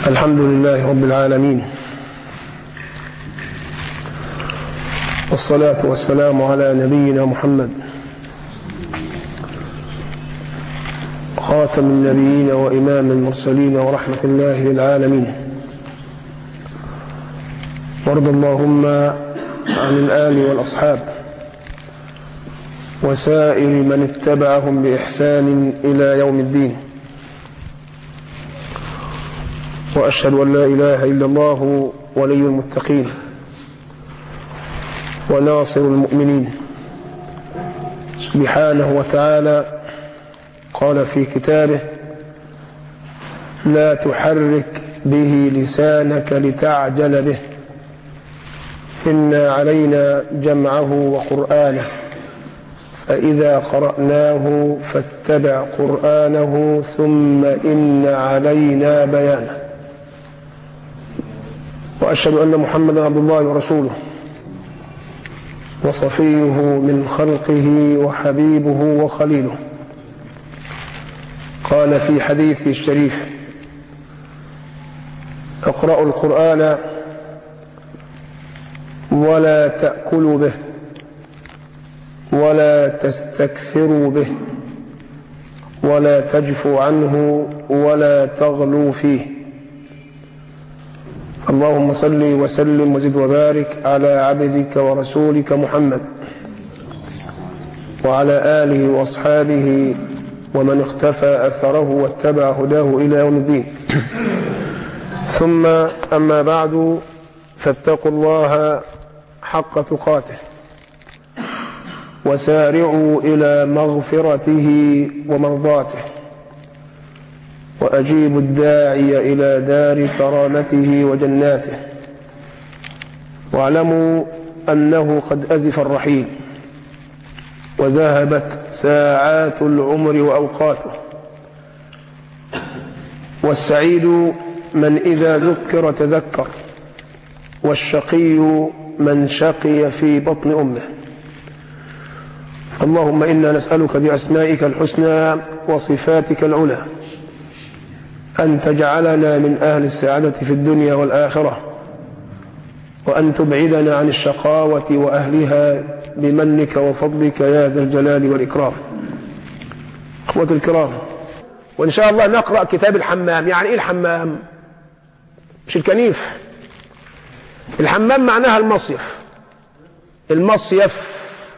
الحمد لله رب العالمين والصلاة والسلام على نبينا محمد خاتم النبيين وإمام المرسلين ورحمة الله للعالمين وارض اللهم عن الآل والأصحاب وسائر من اتبعهم بإحسان إلى يوم الدين وأشهد أن لا إله إلا الله ولي المتقين وناصر المؤمنين سبحانه وتعالى قال في كتابه لا تحرك به لسانك لتعجل به إن علينا جمعه وقرآنه فإذا قرأناه فاتبع قرآنه ثم إن علينا بيانه وأشهد أن محمدا عبد الله ورسوله وصفيه من خلقه وحبيبه وخليله قال في حديثه الشريف اقرأوا القرآن ولا تأكلوا به ولا تستكثروا به ولا تجفوا عنه ولا تغلوا فيه اللهم صل وسلم وزد وبارك على عبدك ورسولك محمد وعلى آله وأصحابه ومن اختفى أثره واتبع هداه إلى يوم الدين ثم أما بعد فاتقوا الله حق تقاته وسارعوا إلى مغفرته ومرضاته وأجيبوا الداعي إلى دار كرامته وجناته واعلموا أنه قد أزف الرحيل وذهبت ساعات العمر وأوقاته والسعيد من إذا ذكر تذكر والشقي من شقي في بطن أمه اللهم إنا نسألك بأسمائك الحسنى وصفاتك العلى أن تجعلنا من أهل السعادة في الدنيا والآخرة وأن تبعدنا عن الشقاوة وأهلها بمنك وفضلك يا ذا الجلال والإكرام أخوة الكرام وإن شاء الله نقرأ كتاب الحمام يعني إيه الحمام مش الكنيف الحمام معناها المصيف المصيف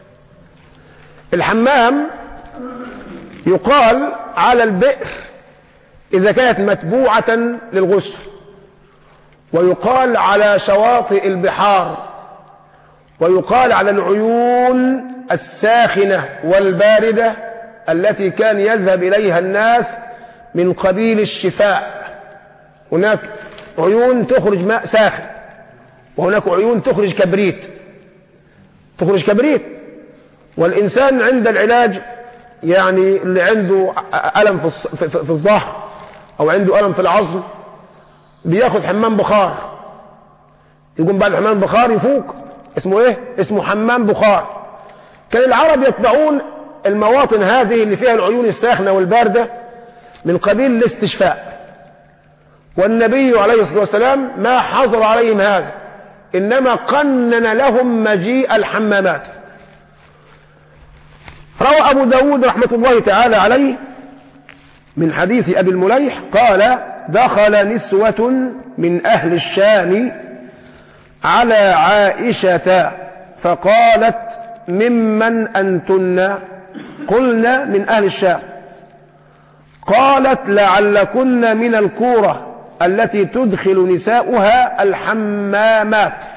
الحمام يقال على البئر إذا كانت متبوعة للغسل ويقال على شواطئ البحار ويقال على العيون الساخنة والباردة التي كان يذهب إليها الناس من قبيل الشفاء هناك عيون تخرج ماء ساخن وهناك عيون تخرج كبريت تخرج كبريت والإنسان عند العلاج يعني اللي عنده ألم في في الظهر أو عنده ألم في العظم بياخد حمام بخار يقوم بعد حمام بخار يفوق اسمه ايه اسمه حمام بخار كان العرب يتبعون المواطن هذه اللي فيها العيون الساخنة والباردة من قبيل الاستشفاء والنبي عليه الصلاة والسلام ما حظر عليهم هذا إنما قنن لهم مجيء الحمامات روى أبو داود رحمة الله تعالى عليه من حديث أبي المليح قال دخل نسوة من أهل الشام على عائشة فقالت ممن أنتن قلنا من أهل الشام قالت لعلكن من الكورة التي تدخل نساؤها الحمامات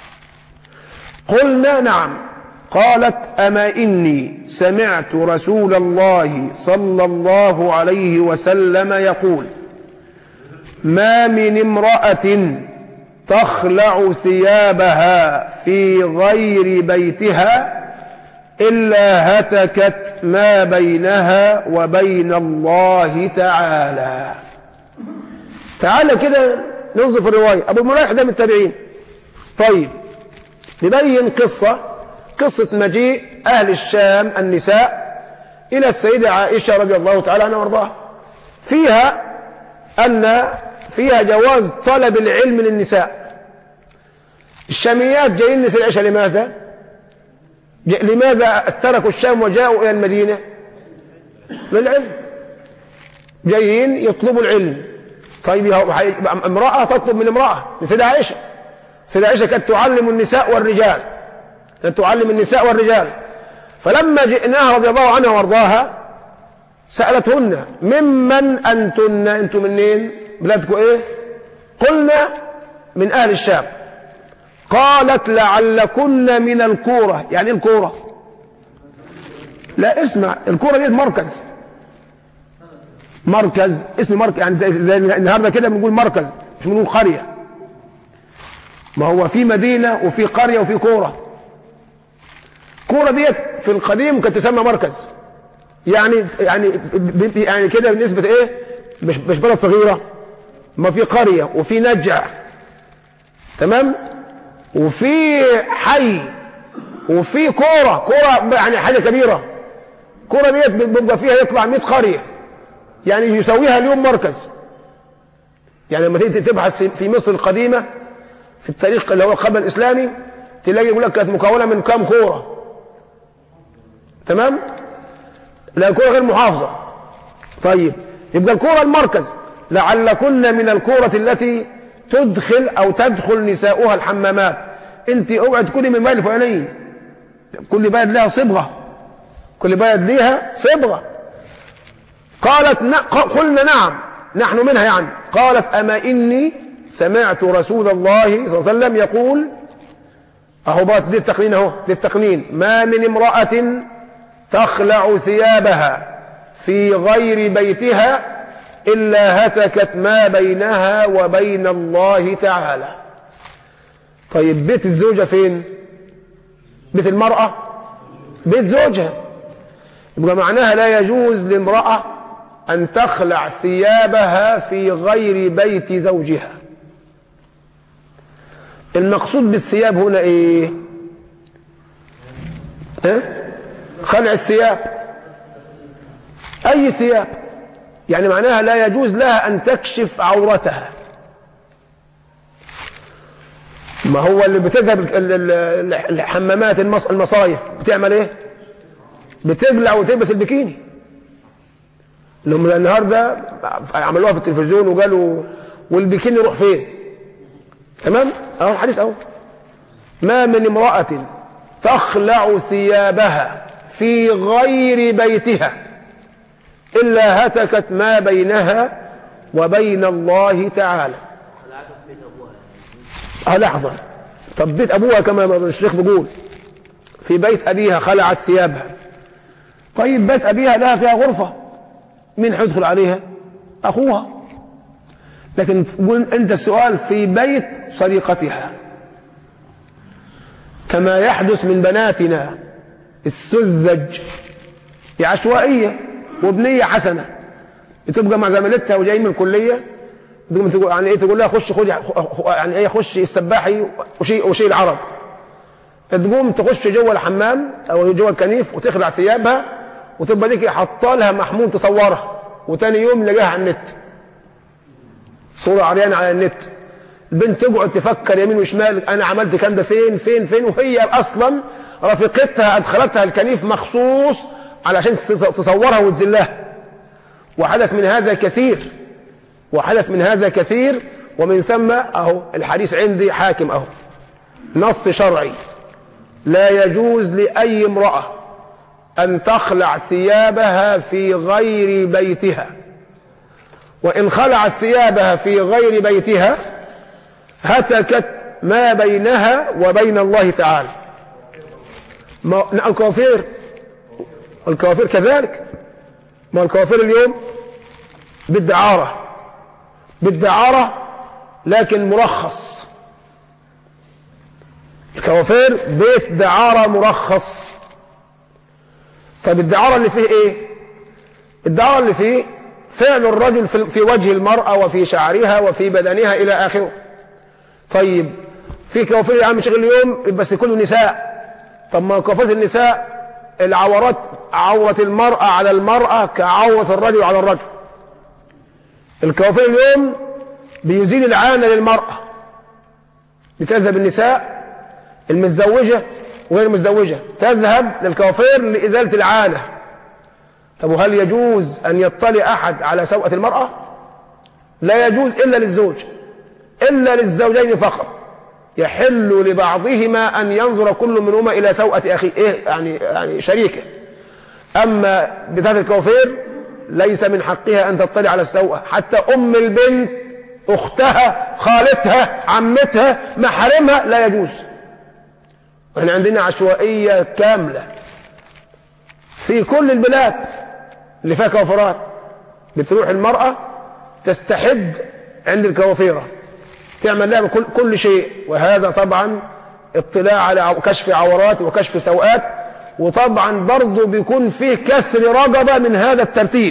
قلنا نعم قالت أما إني سمعت رسول الله صلى الله عليه وسلم يقول ما من امرأة تخلع ثيابها في غير بيتها إلا هتكت ما بينها وبين الله تعالى تعالى كده ننظر في الرواية أبو الملايح ده من التابعين طيب نبين قصة قصة مجيء أهل الشام النساء إلى السيدة عائشة رضي الله تعالى عنها وارضاها فيها أن فيها جواز طلب العلم للنساء الشاميات جايين نساء العشاء لماذا؟ ج- لماذا استركوا الشام وجاءوا إلى المدينة؟ للعلم جايين يطلبوا العلم طيب يا- حي- امرأة تطلب من امرأة من سيدة عائشة سيدة عائشة كانت تعلم النساء والرجال كانت تعلم النساء والرجال فلما جئناها رضي الله عنها وارضاها سألتهن ممن أنتن أنتم منين بلادكم إيه قلنا من أهل الشام قالت لعلكن من الكورة يعني إيه الكورة لا اسمع الكورة دي مركز مركز اسم مركز يعني زي, زي النهارده كده بنقول مركز مش بنقول قرية ما هو في مدينة وفي قرية وفي كورة كورة ديت في القديم كانت تسمى مركز يعني يعني ب- يعني كده بالنسبة ايه مش مش بلد صغيرة ما في قرية وفي نجع تمام وفي حي وفي كورة كورة يعني حاجة كبيرة كورة ديت بيبقى فيها يطلع 100 قرية يعني يساويها اليوم مركز يعني لما تيجي تبحث في- في مصر القديمة في التاريخ اللي هو قبل الإسلامي تلاقي يقول لك كانت مكونة من كام كورة تمام لا كورة غير محافظة طيب يبقى الكورة المركز لعلكن من الكورة التي تدخل أو تدخل نساؤها الحمامات أنت اوعي تكوني من بلد الفلانيين كل بلد لها صبغة كل بلد لها صبغة قالت ن... قلنا نعم نحن منها يعني قالت أما إني سمعت رسول الله صلى الله عليه وسلم يقول أهو بقى دي التقنين أهو دي التقنين ما من امرأة تخلع ثيابها في غير بيتها إلا هتكت ما بينها وبين الله تعالى طيب بيت الزوجة فين بيت المرأة بيت زوجها يبقى معناها لا يجوز لامرأة أن تخلع ثيابها في غير بيت زوجها المقصود بالثياب هنا ايه إيه؟ خلع الثياب اي ثياب يعني معناها لا يجوز لها ان تكشف عورتها ما هو اللي بتذهب ال- ال- ال- الحمامات المص- المصايف بتعمل ايه بتقلع وتلبس البكيني اللي هم النهارده عملوها في التلفزيون وقالوا والبكيني يروح فين تمام اهو الحديث اهو ما من امرأة تخلع ثيابها في غير بيتها إلا هتكت ما بينها وبين الله تعالى اه لحظة طب بيت أبوها كما الشيخ بيقول في بيت أبيها خلعت ثيابها طيب بيت أبيها لها فيها غرفة مين هيدخل عليها أخوها لكن تقول أنت السؤال في بيت صديقتها كما يحدث من بناتنا السذج هي عشوائية وبنية حسنة تبقى مع زميلتها وجايين من الكلية تقوم تقول يعني ايه تقول لها خش خدي يعني ايه خشي السباحي وشيء وشيء العرق تقوم تخش جوه الحمام او جوه الكنيف وتخلع ثيابها وتبقى ديك حاطه لها محمول تصورها وتاني يوم نلاقيها على النت صورة عريانة على النت البنت تقعد تفكر يمين وشمال انا عملت كام ده فين فين فين وهي اصلا رفيقتها ادخلتها الكنيف مخصوص علشان تصورها وتذلها وحدث من هذا كثير وحدث من هذا كثير ومن ثم اهو الحديث عندي حاكم اهو نص شرعي لا يجوز لاي امراه ان تخلع ثيابها في غير بيتها وان خلعت ثيابها في غير بيتها هتكت ما بينها وبين الله تعالى ما الكوافير الكوافير كذلك ما الكوافير اليوم بالدعارة بالدعارة لكن مرخص الكوافير بيت دعارة مرخص طب الدعارة اللي فيه ايه الدعارة اللي فيه فعل الرجل في وجه المرأة وفي شعرها وفي بدنها إلى آخره طيب في كوافير يا عم شغل اليوم بس كله نساء طب ما كوافير النساء العورات عورة المرأة على المرأة كعورة الرجل على الرجل الكوافير اليوم بيزيل العانة للمرأة بتذهب النساء المتزوجة وغير المتزوجة تذهب للكوافير لإزالة العانة طب وهل يجوز أن يطلع أحد على سوءة المرأة لا يجوز إلا للزوج إلا للزوجين فقط يحل لبعضهما أن ينظر كل منهما إلى سوءة أخيه إيه يعني, يعني شريكه أما بتاعت الكوافير ليس من حقها أن تطلع على السوءة حتى أم البنت أختها خالتها عمتها محارمها لا يجوز احنا عندنا عشوائية كاملة في كل البلاد اللي فيها كوافرات بتروح المرأة تستحد عند الكوافيرة تعمل لها كل, كل شيء وهذا طبعا اطلاع على كشف عورات وكشف سوءات وطبعا برضه بيكون فيه كسر رقبة من هذا الترتيب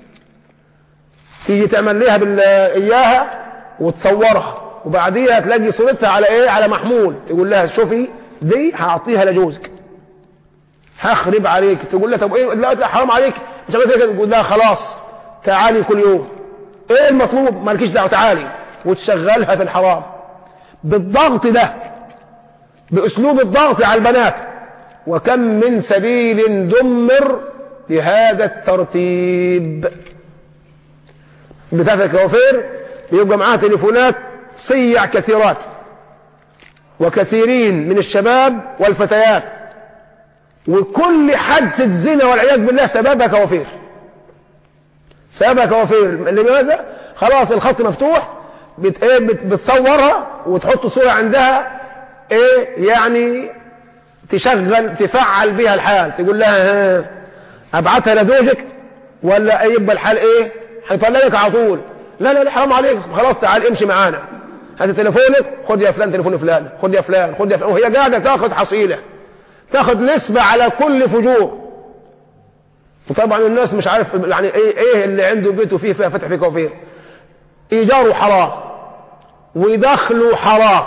تيجي تعمل لها اياها وتصورها وبعديها تلاقي صورتها على ايه على محمول تقول لها شوفي دي هعطيها لجوزك هخرب عليك تقول لها طب ايه لا لا حرام عليك مش عارف ايه تقول لها خلاص تعالي كل يوم ايه المطلوب مالكيش دعوه تعالي وتشغلها في الحرام بالضغط ده باسلوب الضغط على البنات وكم من سبيل دمر بهذا الترتيب بتاعت الكوافير بيبقى معاها تليفونات صيع كثيرات وكثيرين من الشباب والفتيات وكل حادثة زنا والعياذ بالله سببها كوافير سببها كوافير لماذا؟ خلاص الخط مفتوح بت ايه بت بتصورها وتحط صورة عندها ايه يعني تشغل تفعل بها الحال تقول لها ها ابعتها لزوجك ولا يبقى الحال ايه هيطلقك على طول لا لا لا حرام عليك خلاص تعال امشي معانا هات تليفونك خد يا فلان تليفون فلان خد يا فلان خد يا فلان وهي قاعده تاخذ حصيله تاخذ نسبه على كل فجور وطبعا الناس مش عارف يعني ايه ايه اللي عنده بيته فيه فيها فتح في كوافير ايجاره حرام ودخله حرام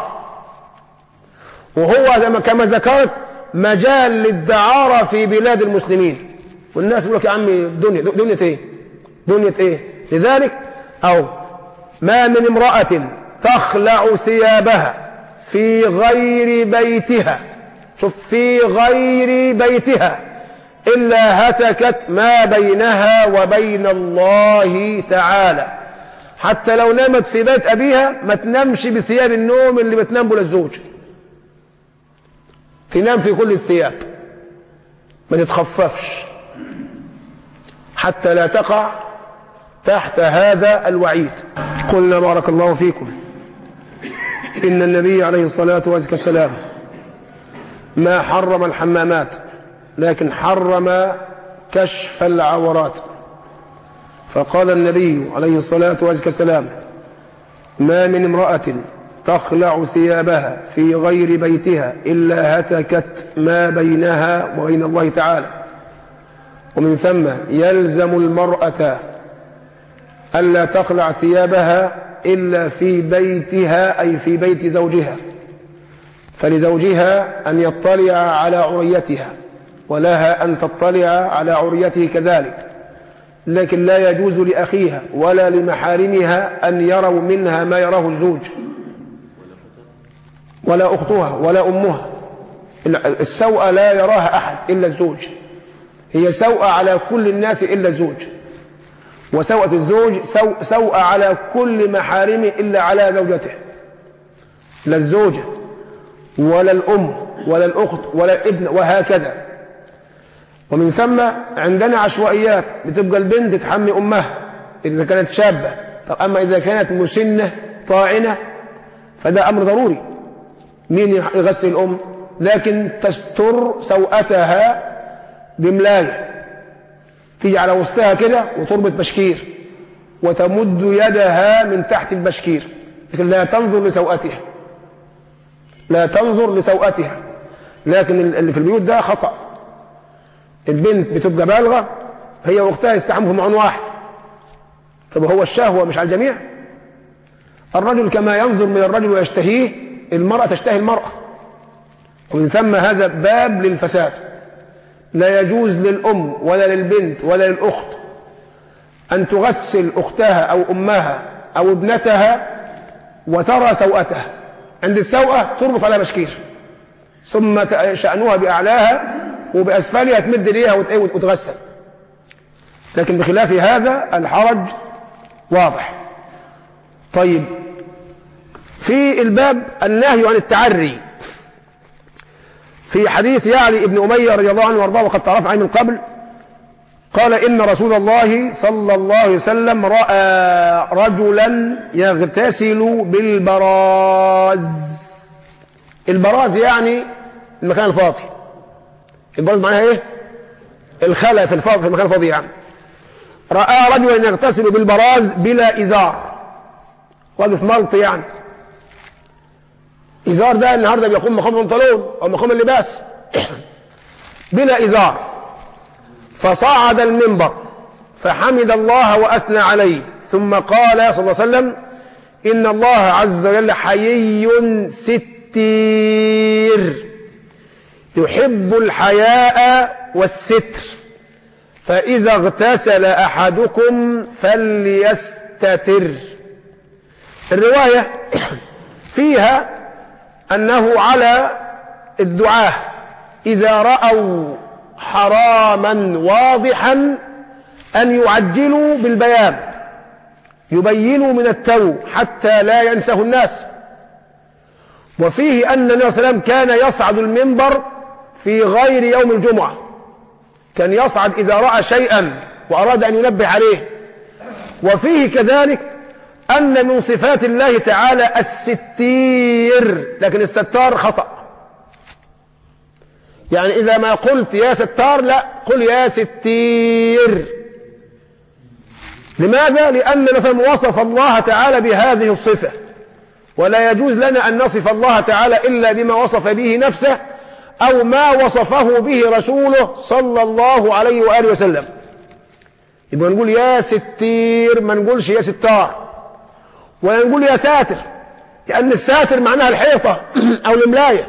وهو زي ما كما ذكرت مجال للدعارة في بلاد المسلمين والناس يقول لك يا عمي دنيا دنيا ايه دنيا ايه لذلك او ما من امرأة تخلع ثيابها في غير بيتها شوف في غير بيتها إلا هتكت ما بينها وبين الله تعالى حتى لو نامت في بيت أبيها ما تنامش بثياب النوم اللي بتنام به للزوج تنام في كل الثياب ما تتخففش حتى لا تقع تحت هذا الوعيد قلنا بارك الله فيكم إن النبي عليه الصلاة والسلام ما حرم الحمامات لكن حرم كشف العورات فقال النبي عليه الصلاة والسلام ما من امرأة تخلع ثيابها في غير بيتها إلا هتكت ما بينها وبين الله تعالى ومن ثم يلزم المرأة ألا تخلع ثيابها إلا في بيتها أي في بيت زوجها فلزوجها أن يطلع على عريتها ولها أن تطلع على عريته كذلك لكن لا يجوز لأخيها ولا لمحارمها أن يروا منها ما يراه الزوج ولا أختها ولا أمها السوء لا يراها أحد إلا الزوج هي سوء على كل الناس إلا الزوج وسوءة الزوج سوء, سوء على كل محارمه إلا على زوجته لا الزوجة ولا الأم ولا الأخت ولا الابن وهكذا ومن ثم عندنا عشوائيات بتبقى البنت تحمي أمها إذا كانت شابة طب أما إذا كانت مسنة طاعنة فده أمر ضروري مين يغسل الأم لكن تستر سوءتها بملاية تيجي على وسطها كده وتربط بشكير وتمد يدها من تحت البشكير لكن لا تنظر لسوءتها لا تنظر لسوءتها لكن اللي في البيوت ده خطأ البنت بتبقى بالغة هي واختها يستحموا في معون واحد طب هو الشهوة مش على الجميع الرجل كما ينظر من الرجل ويشتهيه المرأة تشتهي المرأة ومن ثم هذا باب للفساد لا يجوز للأم ولا للبنت ولا للأخت أن تغسل أختها أو أمها أو ابنتها وترى سوءتها عند السوءة تربط على مشكير ثم شأنها بأعلاها وبأسفلها تمد ليها وتغسل لكن بخلاف هذا الحرج واضح طيب في الباب النهي عن التعري في حديث يعلي ابن أمية رضي الله عنه وارضاه وقد تعرف عنه من قبل قال إن رسول الله صلى الله عليه وسلم رأى رجلا يغتسل بالبراز البراز يعني المكان الفاضي البراز معناها ايه الخلا في الفاضي في المكان الفاضي يعني رأى رجلا يغتسل بالبراز بلا إزار واقف ملط يعني إزار ده النهارده بيقوم مقام البنطلون أو مقام اللباس بلا إزار فصعد المنبر فحمد الله وأثنى عليه ثم قال صلى الله عليه وسلم إن الله عز وجل حيي ستير يحب الحياء والستر فإذا اغتسل أحدكم فليستتر الرواية فيها أنه على الدعاة إذا رأوا حراما واضحا أن يعجلوا بالبيان يبينوا من التو حتى لا ينسه الناس وفيه أن النبي صلى الله عليه وسلم كان يصعد المنبر في غير يوم الجمعة كان يصعد إذا رأى شيئا وأراد أن ينبه عليه وفيه كذلك أن من صفات الله تعالى الستير لكن الستار خطأ يعني إذا ما قلت يا ستار لا قل يا ستير لماذا؟ لأن مثلا وصف الله تعالى بهذه الصفة ولا يجوز لنا أن نصف الله تعالى إلا بما وصف به نفسه أو ما وصفه به رسوله صلى الله عليه وآله وسلم يبقى نقول يا ستير ما نقولش يا ستار ولا نقول يا ساتر لأن الساتر معناها الحيطة أو الملاية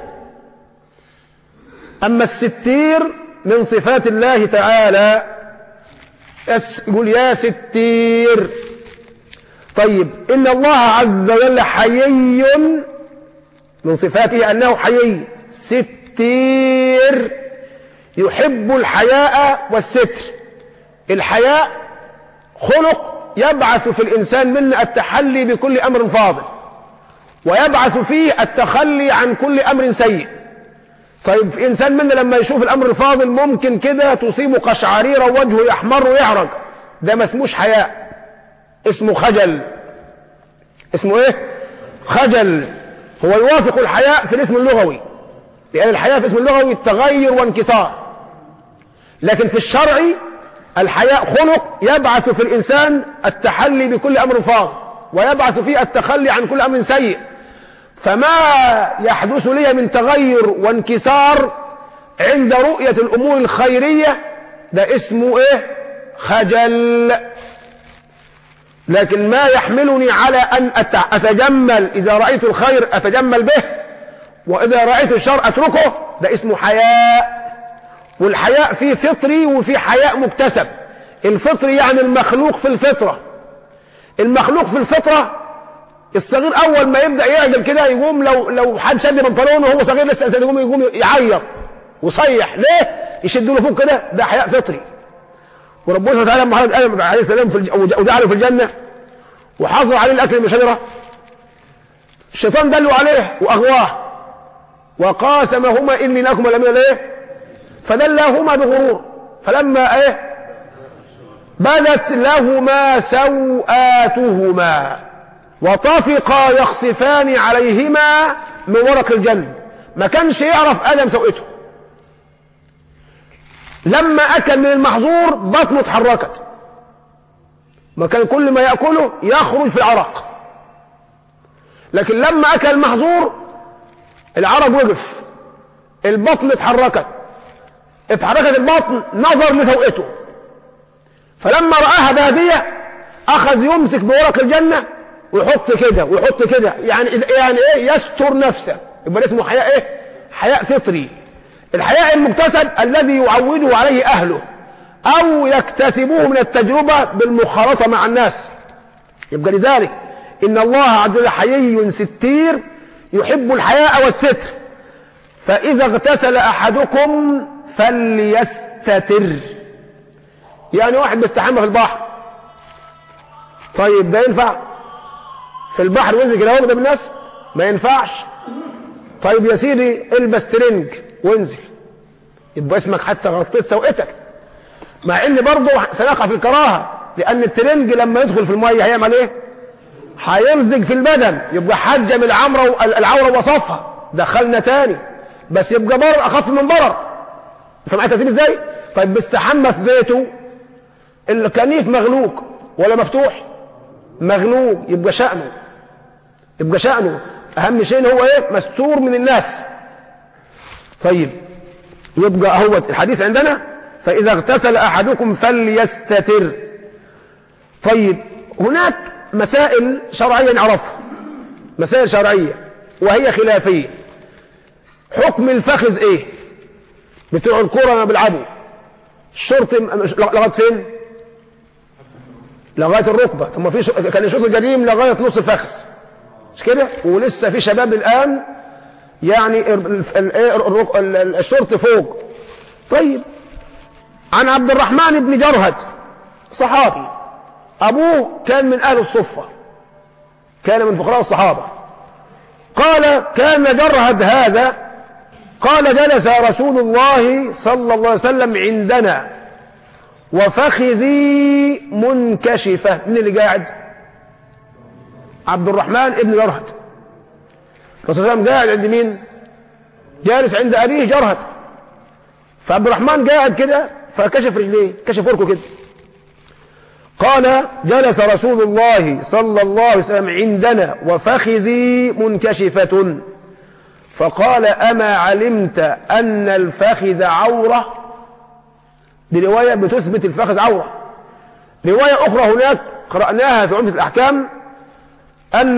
أما الستير من صفات الله تعالى يقول يا ستير طيب إن الله عز وجل حيي من صفاته أنه حيي ستير يحب الحياء والستر الحياء خلق يبعث في الإنسان منا التحلي بكل أمر فاضل ويبعث فيه التخلي عن كل أمر سيء طيب في إنسان منا لما يشوف الأمر الفاضل ممكن كده تصيبه قشعريرة ووجهه يحمر ويعرج ده ما اسموش حياء اسمه خجل اسمه ايه خجل هو يوافق الحياء في الاسم اللغوي لأن الحياء في الاسم اللغوي التغير وانكسار لكن في الشرع الحياء خلق يبعث في الإنسان التحلي بكل أمر فاضل ويبعث فيه التخلي عن كل أمر سيء فما يحدث لي من تغير وانكسار عند رؤية الأمور الخيرية ده اسمه إيه خجل لكن ما يحملني على أن أتجمل إذا رأيت الخير أتجمل به وإذا رأيت الشر أتركه ده اسمه حياء والحياء فيه فطري وفيه حياء مكتسب الفطري يعني المخلوق في الفطرة المخلوق في الفطرة الصغير أول ما يبدأ يعجل كده يقوم لو لو حد شد بنطلونه وهو صغير لسه يقوم يقوم يعيط ويصيح ليه؟ يشد له فوق كده ده حياء فطري وربنا سبحانه وتعالى محمد آدم عليه السلام في الج... ودعله في الجنة وحظر عليه الأكل من شجرة الشيطان دلوا عليه وأغواه وقاسمهما إني لكما لمن الايه فدلاهما بغرور فلما ايه بدت لهما سوآتهما وطفقا يخصفان عليهما من ورق الجنة ما كانش يعرف آدم سوءته لما أكل من المحظور بطنه اتحركت ما كان كل ما يأكله يخرج في العرق لكن لما أكل المحظور العرق وقف البطن اتحركت اتحركت البطن نظر لسوءته فلما رآها بادية أخذ يمسك بورق الجنة ويحط كده ويحط كده يعني يعني ايه يستر نفسه يبقى اسمه حياء ايه حياء فطري الحياء المكتسب الذي يعوده عليه أهله أو يكتسبوه من التجربة بالمخالطة مع الناس يبقى لذلك إن الله عز وجل حيي ستير يحب الحياء والستر فإذا اغتسل أحدكم فليستتر يعني واحد بيستحمى في البحر طيب ده ينفع في البحر وينزل كده قدام الناس ما ينفعش طيب يا سيدي البس ترنج وانزل يبقى اسمك حتى غطيت سوقتك مع ان برضه سنقع في الكراهه لان الترنج لما يدخل في الميه هيعمل ايه؟ هيمزج في البدن يبقى حجم العمره العوره وصفها دخلنا تاني بس يبقى ضرر اخف من ضرر فاهم الترتيب ازاي؟ طيب بيستحمى في بيته الكنيف مغلوق ولا مفتوح؟ مغلوق يبقى شأنه يبقى شأنه أهم شيء هو إيه؟ مستور من الناس طيب يبقى هو الحديث عندنا فإذا اغتسل أحدكم فليستتر طيب هناك مسائل شرعية نعرفها مسائل شرعية وهي خلافية حكم الفخذ ايه بتوع الكرة ما بيلعبوا الشرط لغاية فين لغاية الركبة ثم في كان الشوط القديم لغاية نص الفخذ مش كده ولسه في شباب الآن يعني الشرط فوق طيب عن عبد الرحمن بن جرهد صحابي أبوه كان من أهل الصفة كان من فقراء الصحابة قال كان جرهد هذا قال جلس رسول الله صلى الله عليه وسلم عندنا وفخذي منكشفة من اللي قاعد عبد الرحمن ابن جرهد الرسول صلى الله عليه وسلم قاعد عند مين جالس عند أبيه جرهد فعبد الرحمن قاعد كده فكشف رجليه كشف وركه كده قال جلس رسول الله صلى الله عليه وسلم عندنا وفخذي منكشفة فقال أما علمت أن الفخذ عورة برواية بتثبت الفخذ عورة رواية أخرى هناك قرأناها في عمدة الأحكام أن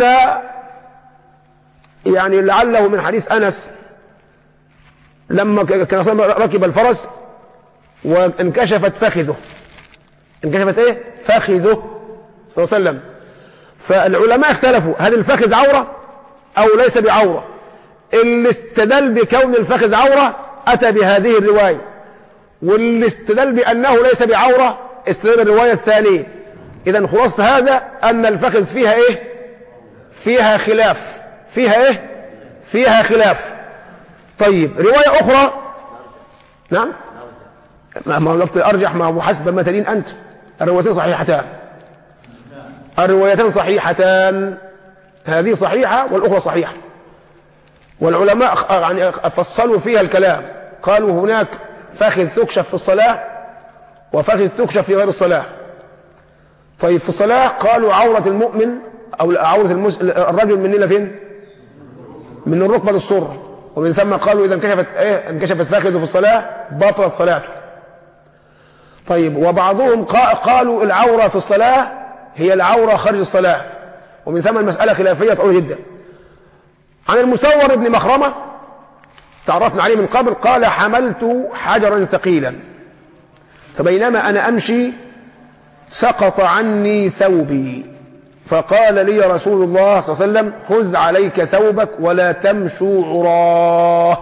يعني لعله من حديث أنس لما كان ركب الفرس وانكشفت فخذه انكشفت ايه فخذه صلى الله عليه وسلم فالعلماء اختلفوا هل الفخذ عورة او ليس بعورة اللي استدل بكون الفخذ عورة اتى بهذه الرواية واللي استدل بانه ليس بعورة استدل بالرواية الثانية اذا خلاصة هذا ان الفخذ فيها ايه فيها خلاف فيها ايه فيها خلاف طيب رواية اخرى نعم ما هو الوقت الارجح ما هو حسب ما تدين انت الروايتين صحيحتان الروايتان صحيحتان هذه صحيحة والأخرى صحيحة والعلماء يعني فصلوا فيها الكلام قالوا هناك فخذ تكشف في الصلاة وفخذ تكشف في غير الصلاة طيب في الصلاة قالوا عورة المؤمن أو عورة المس... الرجل مننا فين من الركبة للسر ومن ثم قالوا إذا انكشفت إيه انكشفت فخذه في الصلاة بطلت صلاته طيب وبعضهم قالوا العورة في الصلاة هي العورة خارج الصلاة ومن ثم المسألة خلافية طويلة جدا عن المسور بن مخرمة تعرفنا عليه من قبل قال حملت حجرا ثقيلا فبينما أنا أمشي سقط عني ثوبي فقال لي رسول الله صلى الله عليه وسلم خذ عليك ثوبك ولا تمشوا عراه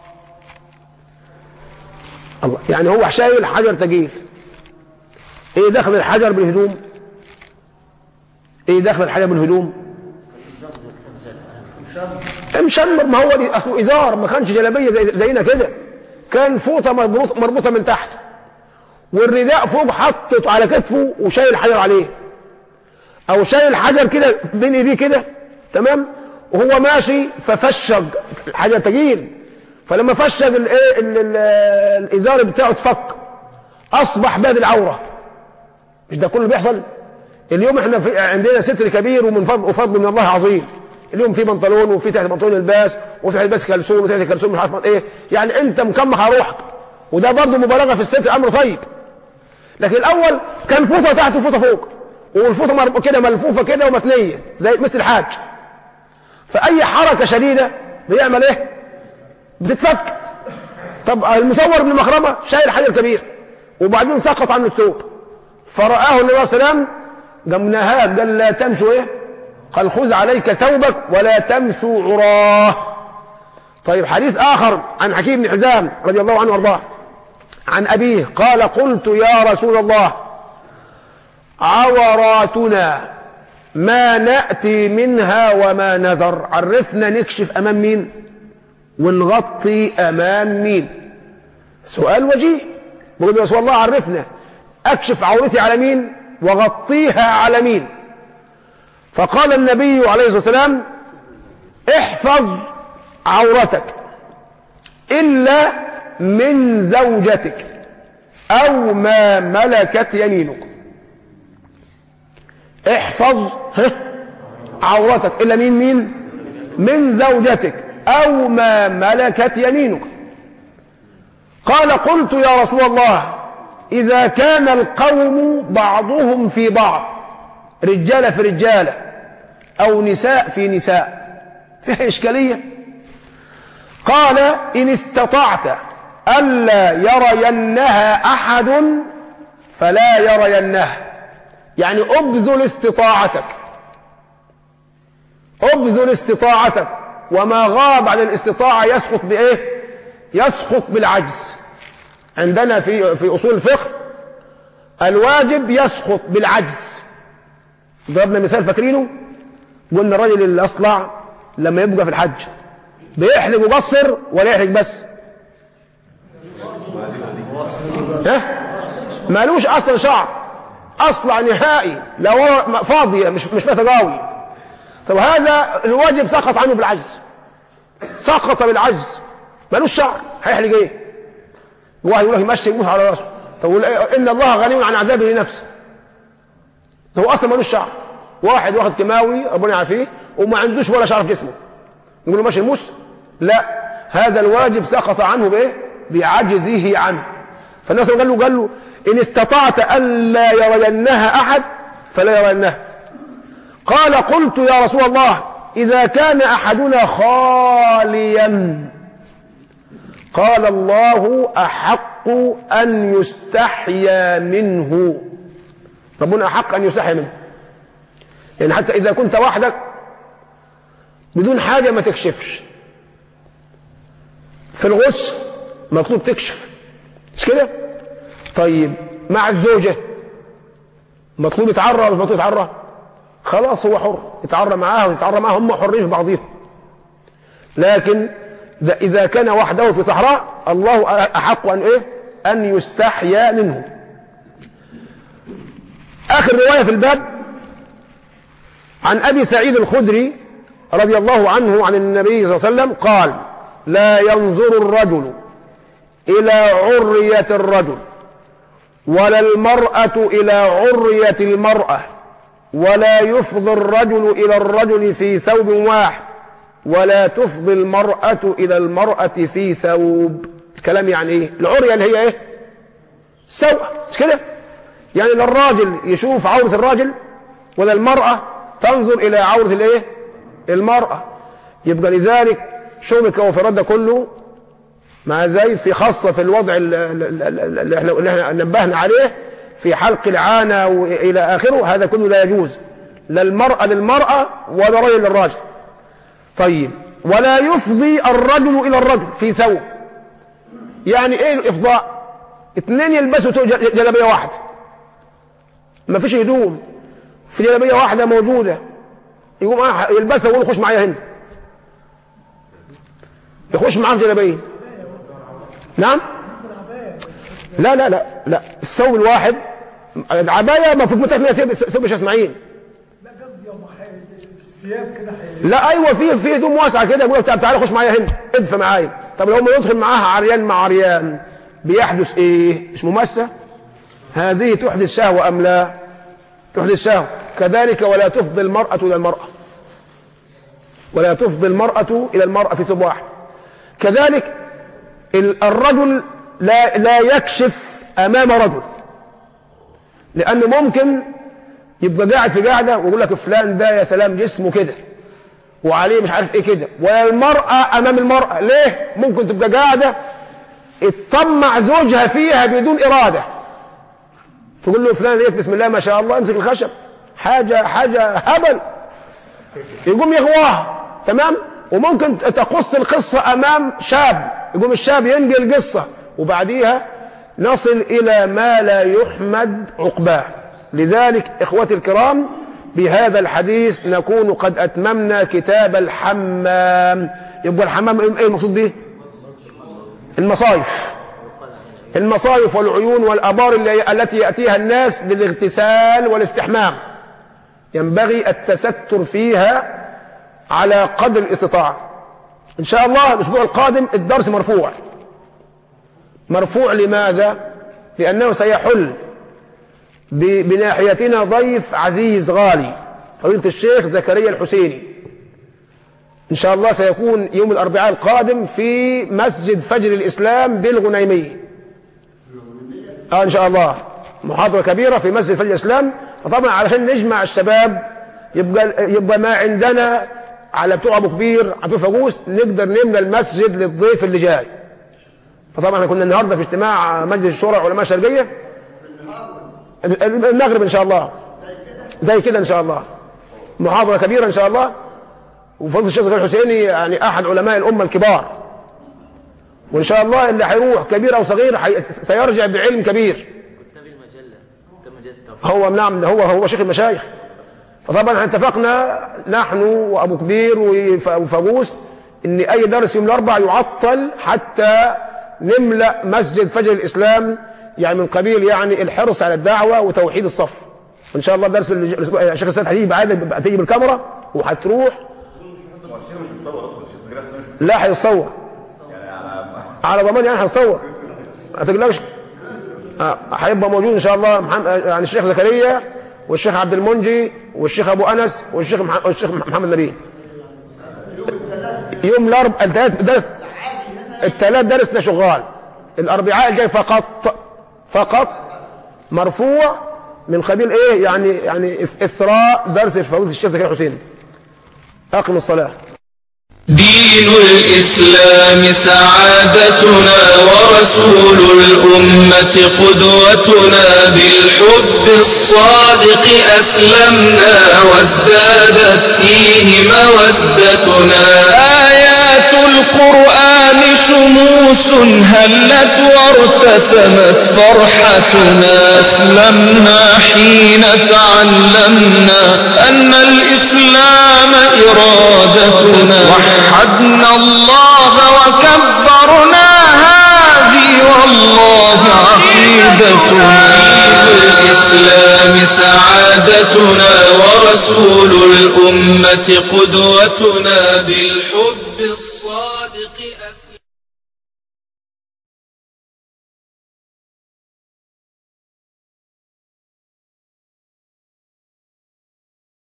الله يعني هو شايل حجر ثقيل ايه دخل الحجر بالهدوم ايه دخل الحجر بالهدوم مشمر ما هو دي اصله ازار ما كانش جلابيه زي زينا كده كان فوطه مربوطه مربوطه من تحت والرداء فوق حطت على كتفه وشايل الحجر عليه او شايل حجر كده بين ايديه كده تمام وهو ماشي ففشج الحجر تقيل فلما فشج الايه الازار بتاعه اتفك اصبح باد العوره مش ده كله بيحصل اليوم احنا في عندنا ستر كبير ومن فضل وفضل من الله عظيم اليوم في بنطلون وفي تحت بنطلون الباس وفي تحت بس كلسون وتحت كلسون مش عارف ايه يعني انت مكمح على روحك وده برضه مبالغه في الستر امر طيب لكن الاول كان فوطه تحت وفوطه فوق والفوطه كده ملفوفه كده ومتنيه زي مثل الحاج فاي حركه شديده بيعمل ايه بتتفك طب المصور ابن مخرمه شايل حجر كبير وبعدين سقط عنه الثوب فرآه النبي صلى الله عليه وسلم قام نهاه قال لا تمشوا ايه قال خذ عليك ثوبك ولا تمشوا عراه طيب حديث آخر عن حكيم بن حزام رضي الله عنه وارضاه عن أبيه قال قلت يا رسول الله عوراتنا ما نأتي منها وما نذر عرفنا نكشف أمام مين ونغطي أمام مين سؤال وجيه بقول يا رسول الله عرفنا أكشف عورتي على مين وغطيها على مين فقال النبي عليه الصلاة والسلام احفظ عورتك إلا من زوجتك أو ما ملكت يمينك احفظ ها عورتك إلا مين مين من زوجتك أو ما ملكت يمينك قال قلت يا رسول الله إذا كان القوم بعضهم في بعض رجالة في رجالة أو نساء في نساء فيها إشكالية قال إن استطعت ألا يرينها أحد فلا يرينها يعني أبذل استطاعتك أبذل استطاعتك وما غاب عن الاستطاعة يسقط بإيه يسقط بالعجز عندنا في في أصول الفقه الواجب يسقط بالعجز ضربنا مثال فاكرينه قلنا الراجل الأصلع لما يبقى في الحج بيحلق ويقصر ولا يحلق بس ها مالوش اصلا شعر اصلع نهائي لا ورا فاضيه مش مش فيها تقاوي طب هذا الواجب سقط عنه بالعجز سقط بالعجز مالوش شعر هيحلق ايه واحد يقول لك يمشي يموت على راسه طب ان الله غني عن عذابه لنفسه هو اصلا مالوش شعر واحد واخد كيماوي ربنا يعافيه وما عندوش ولا شعر في جسمه نقول له ماشي الموس لا هذا الواجب سقط عنه بايه بعجزه عنه فالناس قال له قال له ان استطعت الا يرينها احد فلا يرينها قال قلت يا رسول الله اذا كان احدنا خاليا قال الله احق ان يستحيا منه ربنا احق ان يستحيا منه يعني حتى اذا كنت وحدك بدون حاجه ما تكشفش في الغسل مطلوب تكشف مش كده طيب مع الزوجة مطلوب يتعرى ولا مطلوب يتعرى خلاص هو حر يتعرى معاها ويتعرى معاها هم حرين في بعضهم لكن إذا كان وحده في صحراء الله أحق أن إيه أن يستحيا منه آخر رواية في الباب عن أبي سعيد الخدري رضي الله عنه عن النبي صلى الله عليه وسلم قال لا ينظر الرجل إلى عرية الرجل ولا المرأة إلى عرية المرأة ولا يفضي الرجل إلى الرجل في ثوب واحد ولا تفضي المرأة إلى المرأة في ثوب الكلام يعني إيه العرية اللي هي إيه سواء مش كده يعني لا الراجل يشوف عورة الراجل ولا المرأة تنظر إلى عورة الإيه المرأة يبقى لذلك شغل الكوافرات ده كله مع زي في خاصة في الوضع اللي احنا, اللي احنا نبهنا عليه في حلق العانة وإلى آخره هذا كله لا يجوز لا المرأة للمرأة ولا رجل للراجل طيب ولا يفضي الرجل إلى الرجل في ثوب يعني ايه الإفضاء اثنين يلبسوا جلابية واحدة ما فيش هدوم في جلابية واحدة موجودة يقوم يلبسها ويقول خش معايا هنا يخش معاه في جلابيه نعم لا لا لا لا الثوب الواحد العبايه المفروض متفق فيها ثوب مش اسماعيل لا قصدي يوم الثياب كده لا ايوه في في هدوم واسعه كده يقول لك تعالى خش معايا هنا ادفع معايا طب لو ما يدخل معاها عريان مع عريان بيحدث ايه مش ممسه هذه تحدث شهوه ام لا تحدث شهوه كذلك ولا تفضي المراه الى المراه ولا تفضي المراه الى المراه في ثوب واحد كذلك الرجل لا لا يكشف امام رجل لانه ممكن يبقى قاعد في قاعده ويقول لك فلان ده يا سلام جسمه كده وعليه مش عارف ايه كده ولا المراه امام المراه ليه ممكن تبقى قاعده اتطمع زوجها فيها بدون اراده تقول له فلان ديت بسم الله ما شاء الله امسك الخشب حاجه حاجه هبل يقوم يغواها تمام وممكن تقص القصه امام شاب يقوم الشاب ينقل القصه وبعديها نصل الى ما لا يحمد عقباه لذلك اخوتي الكرام بهذا الحديث نكون قد اتممنا كتاب الحمام يبقى الحمام ايه المقصود به المصايف المصايف والعيون والابار اللي- التي ياتيها الناس للاغتسال والاستحمام ينبغي التستر فيها على قدر الاستطاعه ان شاء الله الاسبوع القادم الدرس مرفوع مرفوع لماذا لانه سيحل ب- بناحيتنا ضيف عزيز غالي فضيله الشيخ زكريا الحسيني ان شاء الله سيكون يوم الاربعاء القادم في مسجد فجر الاسلام بالغنيميه اه ان شاء الله محاضره كبيره في مسجد فجر الاسلام فطبعا علشان نجمع الشباب يبقى يبقى ما عندنا على بتوع ابو كبير على بتوع فاجوس نقدر نملى المسجد للضيف اللي جاي فطبعا احنا كنا النهارده في اجتماع مجلس الشورى علماء الشرقيه المغرب ان شاء الله زي كده ان شاء الله محاضره كبيره ان شاء الله وفضل الشيخ زكريا الحسيني يعني احد علماء الامه الكبار وان شاء الله اللي هيروح كبير او صغير حي... سيرجع بعلم كبير كتاب المجلة كتاب مجلة التوحيد هو نعم هو هو شيخ المشايخ فطبعا احنا اتفقنا نحن وابو كبير وف- وفاجوس ان اي درس يوم الاربع يعطل حتى نملا مسجد فجر الاسلام يعني من قبيل يعني الحرص على الدعوه وتوحيد الصف ان شاء الله درس الج- الاسبوع الشيخ السيد هتيجي بعد هتيجي بالكاميرا وهتروح لا هيتصور على ضمان يعني هيتصور ما تقلقش آه، هيبقى موجود ان شاء الله محمد يعني الشيخ زكريا والشيخ عبد المنجي والشيخ ابو انس والشيخ مح... والشيخ محمد نبيل يوم الاربعاء الثلاث درس الثلاث درسنا شغال الاربعاء الجاي فقط فقط مرفوع من قبيل ايه يعني يعني إث- اثراء درس فضيله الشيخ زكريا حسين اقم الصلاه دين الإسلام سعادتنا ورسول الأمة قدوتنا بالحب الصادق أسلمنا وازدادت فيه مودتنا آيات القرآن شموس هلت وارتسمت فرحتنا أسلمنا حين تعلمنا أن الإسلام إرادتنا وحدنا الله وكبرنا هذه والله عقيدتنا الإسلام سعادتنا ورسول الأمة قدوتنا بالحب الصادق أسلم